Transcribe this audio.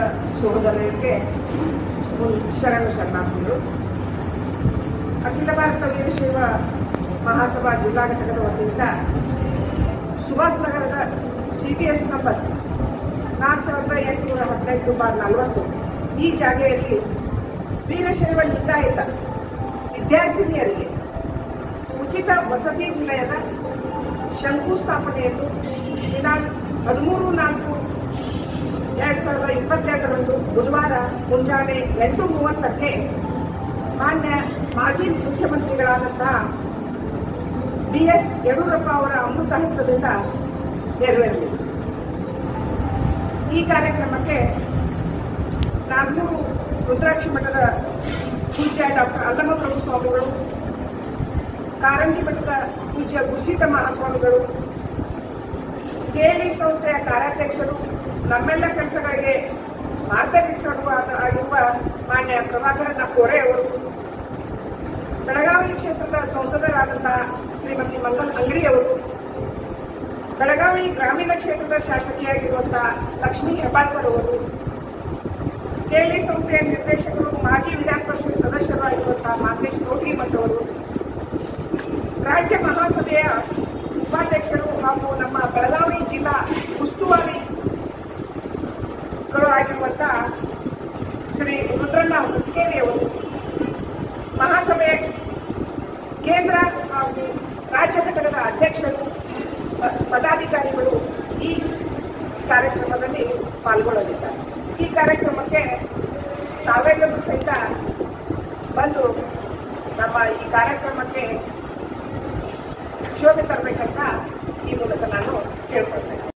ಸಹೋದರರಿಗೆ ಶರಣ ಶರಣಾರ್ಥಿಗಳು ಅಖಿಲ ಭಾರತ ವೀರಶೈವ ಮಹಾಸಭಾ ಜಿಲ್ಲಾ ಘಟಕದ ವತಿಯಿಂದ ಸುಭಾಷ್ ನಗರದ ಸಿ ಟಿ ಎಸ್ ನಂಬರ್ ನಾಲ್ಕು ಸಾವಿರದ ಎಂಟುನೂರ ಹದಿನೆಂಟು ಬಾರ್ ನಲವತ್ತು ಈ ಜಾಗೆಯಲ್ಲಿ ವೀರಶೈವ ಲಿಂಗಾಯತ ವಿದ್ಯಾರ್ಥಿನಿಯರಿಗೆ ಉಚಿತ ವಸತಿ ನಿಲಯದ ಶಂಕುಸ್ಥಾಪನೆಯನ್ನು ದಿನಾಂಕ ಹದಿಮೂರು ನಾಲ್ಕು ಎರಡು ಸಾವಿರದ ಇಪ್ಪತ್ತೆರಡರಂದು ಬುಧವಾರ ಮುಂಜಾನೆ ಎಂಟು ಮೂವತ್ತಕ್ಕೆ ಮಾನ್ಯ ಮಾಜಿ ಮುಖ್ಯಮಂತ್ರಿಗಳಾದಂತಹ ಬಿ ಎಸ್ ಯಡಿಯೂರಪ್ಪ ಅವರ ಅಮೃತ ಹಸ್ತದಿಂದ ನೆರವೇರಲಿದೆ ಈ ಕಾರ್ಯಕ್ರಮಕ್ಕೆ ನಾಗೂರು ರುದ್ರಾಕ್ಷಿ ಮಠದ ಪೂಜ್ಯ ಡಾಕ್ಟರ್ ಅಲ್ಲಮ ಪ್ರಭು ಸ್ವಾಮಿಗಳು ಕಾರಂಜಿ ಮಠದ ಪೂಜ್ಯ ಗುರುಸಿದ್ದ ಮಹಾಸ್ವಾಮಿಗಳು ಕೆಎಲ್ಇ ಸಂಸ್ಥೆಯ ಕಾರ್ಯಾಧ್ಯಕ್ಷರು ನಮ್ಮೆಲ್ಲ ಕೆಲಸಗಳಿಗೆ ಮಾರ್ಗದರ್ಶಕರು ಆದ- ಆಗಿರುವ ಮಾನ್ಯ ಪ್ರಭಾಕರನ ಕೋರೆ ಅವರು ಬೆಳಗಾವಿ ಕ್ಷೇತ್ರದ ಸಂಸದರಾದಂತಹ ಶ್ರೀಮತಿ ಮಂಗಲ್ ಅಂಗಡಿ ಅವರು ಬೆಳಗಾವಿ ಗ್ರಾಮೀಣ ಕ್ಷೇತ್ರದ ಶಾಸಕಿಯಾಗಿರುವಂತಹ ಲಕ್ಷ್ಮೀ ಹೆಬ್ಬಾಳ್ಕರ್ ಅವರು ಕೆಎಲ್ಇ ಸಂಸ್ಥೆಯ ನಿರ್ದೇಶಕರು ಮಾಜಿ ವಿಧಾನ ಪರಿಷತ್ ಸದಸ್ಯರು ಆಗಿರುವಂತಹ ಮಾತೇಶ್ ಮಠ್ ಅವರು ರಾಜ್ಯ ಮಹಾಸಭೆಯ ಉಪಾಧ್ಯಕ್ಷರು ಹಾಗೂ ನಮ್ಮ ಬೆಳಗಾವಿ ಜಿಲ್ಲಾ ಉಸ್ತುವಾರಿಗಳು ಆಗಿರುವಂಥ ಶ್ರೀ ರುದ್ರಣ್ಣ ಹೊಸಕೇರಿ ಅವರು ಮಹಾಸಭೆಯ ಕೇಂದ್ರ ಹಾಗೂ ರಾಜ್ಯ ಘಟಕದ ಅಧ್ಯಕ್ಷರು ಪ- ಪದಾಧಿಕಾರಿಗಳು ಈ ಕಾರ್ಯಕ್ರಮದಲ್ಲಿ ಪಾಲ್ಗೊಳ್ಳಲಿದ್ದಾರೆ ಈ ಕಾರ್ಯಕ್ರಮಕ್ಕೆ ತಾವೆಲ್ಲರೂ ಸಹಿತ ಬಂದು ನಮ್ಮ ಈ ಕಾರ್ಯಕ್ರಮಕ್ಕೆ ಶೋಭೆ ತರಬೇಕಂತ ಈ ಮೂಲಕ ನಾನು ಕೇಳ್ಕೊಳ್ತೇನೆ